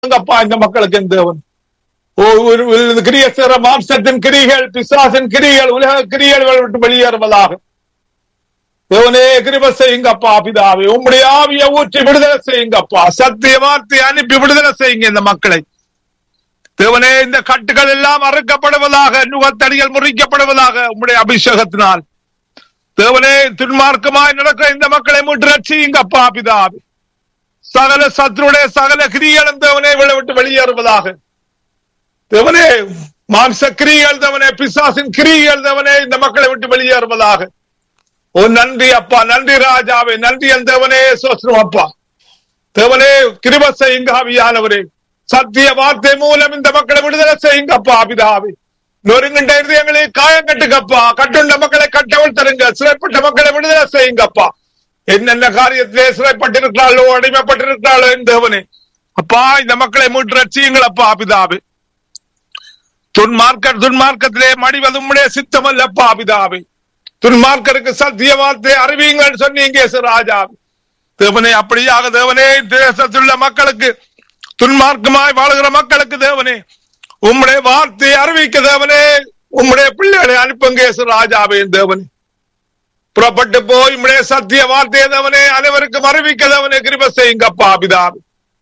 அப்பா இந்த மக்களுக்கு என் தேவன் ஓ ஒரு- ஒரு கிரிய சேர மாம்சத்தின் கிரிகள் பிசாசின் கிரிகள் உலக கிரியல்கள் விட்டு வெளியேறுவதாக தேவனே கிருப செய்யுங்கப்பா பிதாவே உம்முடைய ஆவிய ஊற்றி விடுதலை செய்யுங்கப்பா சத்திய வார்த்தை அனுப்பி விடுதலை செய்யுங்க இந்த மக்களை தேவனே இந்த கட்டுகள் எல்லாம் அறுக்கப்படுவதாக நுகத்தடிகள் முறிக்கப்படுவதாக உம்முடைய அபிஷேகத்தினால் தேவனே துன்மார்க்கமாய் நடக்கிற இந்த மக்களை மீட்டு ரட்சியுங்கப்பா பிதாவே சகல சத்ருடைய சகல கிரிகளும் தேவனே விழ விட்டு வெளியேறுவதாக தேவனே மாம்ச கிரிகள் தேவனே பிசாசின் கிரிகள் தேவனே இந்த மக்களை விட்டு வெளியேறுவதாக ஓ நன்றி அப்பா நன்றி ராஜாவே நன்றி என் தேவனே சோஸ்ரம் அப்பா தேவனே கிருப செய்யுங்க ஆவியானவரே சத்திய வார்த்தை மூலம் இந்த மக்களை விடுதலை செய்யுங்க அப்பா பிதாவே நொறுங்கின்ற இருதயங்களை காயம் கட்டுங்கப்பா கட்டுண்ட மக்களை கட்டவள் தருங்க சிறைப்பட்ட மக்களை விடுதலை செய்யுங்கப்பா என்னென்ன காரியத்திலே சிறைப்பட்டிருக்கிறாளோ அடிமைப்பட்டிருக்கிறாளோ என் தேவனே அப்பா இந்த மக்களை மீட்டு ரட்சியுங்களப்பா பிதாவே துன்மார்க்கர் துன்மார்க்கத்திலே மடிவது உம்முடைய சித்தம் அல்லப்பா பிதாவே துன்மார்க்கருக்கு சத்திய வார்த்தை அறிவியுங்கள் சொன்னீங்க இயேசு ராஜா தேவனே அப்படியாக தேவனே தேசத்துள்ள மக்களுக்கு துன்மார்க்கமாய் வாழுகிற மக்களுக்கு தேவனே உம்முடைய வார்த்தையை அறிவிக்க தேவனே உம்முடைய பிள்ளைகளை அனுப்புங்க இயேசு ராஜாவே தேவனே புறப்பட்டு போய் உம்முடைய சத்திய வார்த்தையை தேவனே அனைவருக்கும் அறிவிக்க தேவனே கிருப செய்யுங்கப்பா பிதாவே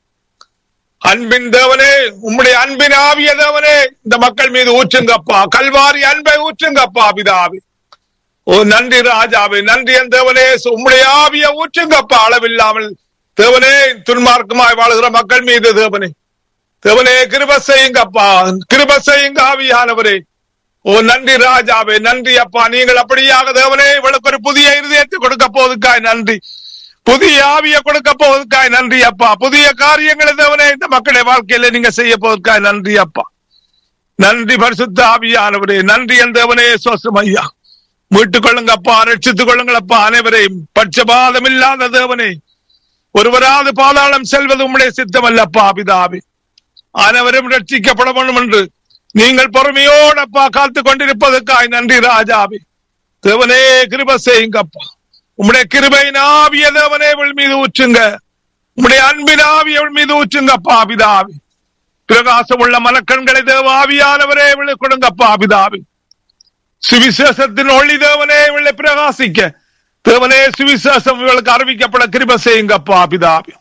அன்பின் தேவனே உம்முடைய அன்பின் ஆவிய தேவனே இந்த மக்கள் மீது ஊற்றுங்கப்பா கல்வாரி அன்பை ஊற்றுங்கப்பா பிதாவே ஓ நன்றி ராஜாவே நன்றி என் தேவனே உம்முடைய ஆவிய ஊற்றுங்கப்பா அளவில்லாமல் தேவனே துன்மார்க்கமாய் வாழுகிற மக்கள் மீது தேவனே தேவனே கிருப செய்யுங்கப்பா கிருப செய்யுங்க ஆவியானவரே ஓ நன்றி ராஜாவே நன்றி அப்பா நீங்கள் அப்படியாக தேவனே இவளுக்கு ஒரு புதிய இருதயத்தை கொடுக்க போவதுக்காய் நன்றி புதிய ஆவிய கொடுக்க போவதுக்காய் நன்றி அப்பா புதிய காரியங்களை தேவனே இந்த மக்களுடைய வாழ்க்கையில நீங்க செய்ய போவதுக்காய் நன்றி அப்பா நன்றி பரிசுத்த ஆவியானவரே நன்றி என் தேவனே சோசம் ஐயா மீட்டுக் கொள்ளுங்கப்பா ரட்சித்துக் கொள்ளுங்களப்பா அனைவரையும் பட்சபாதம் இல்லாத தேவனே ஒருவராது பாதாளம் செல்வது உம்முடைய சித்தம் அல்லப்பா பிதாவே அனைவரும் ரட்சிக்கப்பட வேண்டும் என்று நீங்கள் பொறுமையோடப்பா காத்து கொண்டிருப்பதற்காய் நன்றி ராஜாவே தேவனே கிருப செய்யுங்கப்பா உம்முடைய கிருபையின் ஆவிய தேவனே இவள் மீது ஊற்றுங்க உம்முடைய அன்பின் ஆவிய இவள் மீது ஊற்றுங்கப்பா பிதாவே பிரகாசம் உள்ள மனக்கண்களை தேவ ஆவியானவரே இவளை கொடுங்கப்பா பிதாவே சுவிசேஷத்தின் ஒளி தேவனே இவளை பிரகாசிக்க தேவனே சுவிசேஷம் இவளுக்கு அறிவிக்கப்பட கிருப செய்யுங்கப்பா பிதாவே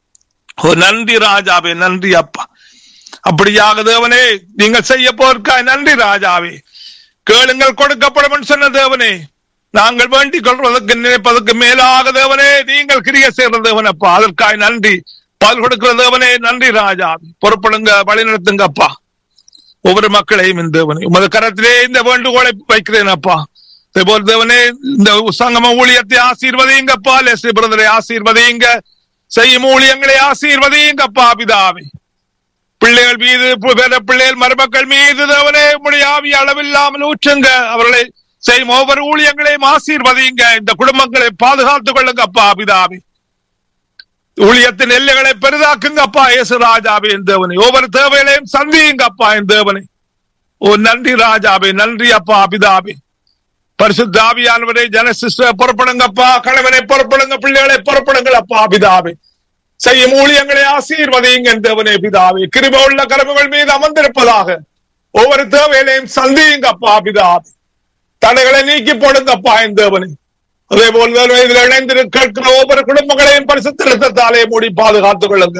ஓ நன்றி ராஜாவே நன்றி அப்பா அப்படியாக தேவனே நீங்கள் செய்ய போர்க்காய் நன்றி ராஜாவே கேளுங்கள் கொடுக்கப்படும் சொன்ன தேவனே நாங்கள் வேண்டிக் கொள்வதற்கு நினைப்பதற்கு மேலாக தேவனே நீங்கள் கிரிய செய்கிற தேவனப்பா அதற்காய் நன்றி பால் கொடுக்கிற தேவனே நன்றி ராஜா பொறுப்படுங்க வழி நடத்துங்கப்பா ஒவ்வொரு மக்களையும் இந்த தேவனே உமது கரத்திலே இந்த வேண்டுகோளை வைக்கிறேன் அப்பா போல் தேவனே இந்த சங்கம ஊழியத்தை ஆசீர்வதிங்கப்பா லெஸ்லி பிரதரை ஆசீர்வதிங்க செய்யும் ஊழியங்களை ஆசீர்வதிங்கப்பா பிதாவே பிள்ளைகள் மீது பேர பிள்ளைகள் மருமக்கள் மீது தேவனே உடைய ஆவி அளவில்லாமல் ஊற்றுங்க அவர்களை செய்யும் ஒவ்வொரு ஊழியங்களையும் ஆசீர்வதிங்க இந்த குடும்பங்களை பாதுகாத்துக் கொள்ளுங்க அப்பா அபிதாபி ஊழியத்தின் எல்லைகளை பெரிதாக்குங்க அப்பா இயேசு ராஜாவே என் தேவனை ஒவ்வொரு தேவைகளையும் சந்தியுங்க அப்பா என் தேவனை ஓ நன்றி ராஜாவே நன்றி அப்பா அபிதாபி பரிசுத்த ஆவியானவரை ஜனசிஸ்ட புறப்படுங்கப்பா கணவனை புறப்படுங்க பிள்ளைகளை புறப்படுங்கள் அப்பா அபிதாபி செய்யும் ஊழியங்களை ஆசீர்வதியுங்க என் தேவனே பிதாவே கிருப உள்ள கரவுகள் மீது அமர்ந்திருப்பதாக ஒவ்வொரு தேவையிலையும் சந்தியுங்கப்பா பிதாவே தடைகளை நீக்கி போடுங்கப்பா என் தேவனை அதே போல் இதில் இணைந்து கேட்கிற ஒவ்வொரு குடும்பங்களையும் பரிசுத்தாலே மூடி பாதுகாத்துக் கொள்ளுங்க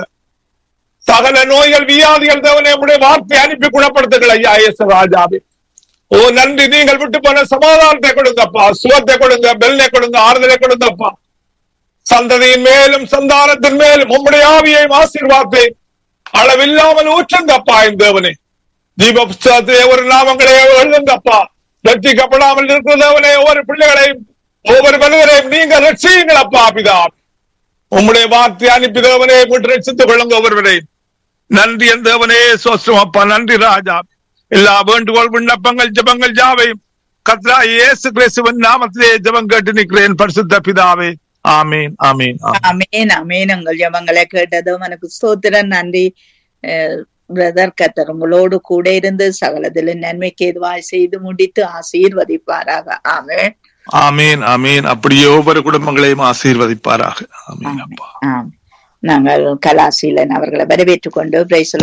சகல நோய்கள் வியாதிகள் தேவனை உடைய வார்த்தை அனுப்பி குணப்படுத்துங்கள் ஐயா எஸ் ராஜாவே ஓ நன்றி நீங்கள் விட்டு போன சமாதானத்தை கொடுங்கப்பா சுகத்தை கொடுங்க பெல்லை கொடுங்க ஆறுதலை கொடுங்கப்பா சந்ததியின் மேலும் சந்தானத்தின் மேலும் உம்முடைய ஆவியையும் ஆசீர்வாதத்தை அளவில்லாமல் ஊற்றுங்கப்பா என் தேவனே தீப புஸ்தகத்திலே ஒரு நாமங்களை எழுதுங்கப்பா ரட்சிக்கப்படாமல் இருக்கிற தேவனே ஒவ்வொரு பிள்ளைகளையும் ஒவ்வொரு மனிதரையும் நீங்க ரட்சியுங்களப்பா பிதா உம்முடைய வார்த்தை அனுப்பி தேவனே மீட்டு ரட்சித்துக் கொள்ளுங்க ஒவ்வொருவரையும் நன்றி என் தேவனே சோஸ்டம் அப்பா நன்றி ராஜா எல்லா வேண்டுகோள் விண்ணப்பங்கள் ஜபங்கள் ஜாவையும் கத்ரா இயேசு கிறிஸ்துவின் நாமத்திலே ஜபம் கேட்டு நிற்கிறேன் பரிசுத்த பிதாவே ஆமீன் ஆமீன் ஆமீன். அமேன் அமேன் உங்கள் ஜபங்களை கேட்டதும் எனக்கு ஸ்தோத்திரம் நன்றி பிரதர் கத்தர் உங்களோடு கூட இருந்து சகலதிலும் நன்மைக்கு எதுவாய் செய்து முடித்து ஆசீர்வதிப்பாராக ஆமென் ஆமீன் ஆமீன் அப்படியே ஒவ்வொரு குடும்பங்களையும் ஆசீர்வதிப்பாராக ஆமீன் அப்பா ஆம் நாங்கள் கலாசீலன் அவர்களை வரவேற்றுக் கொண்டு பிரைஸ்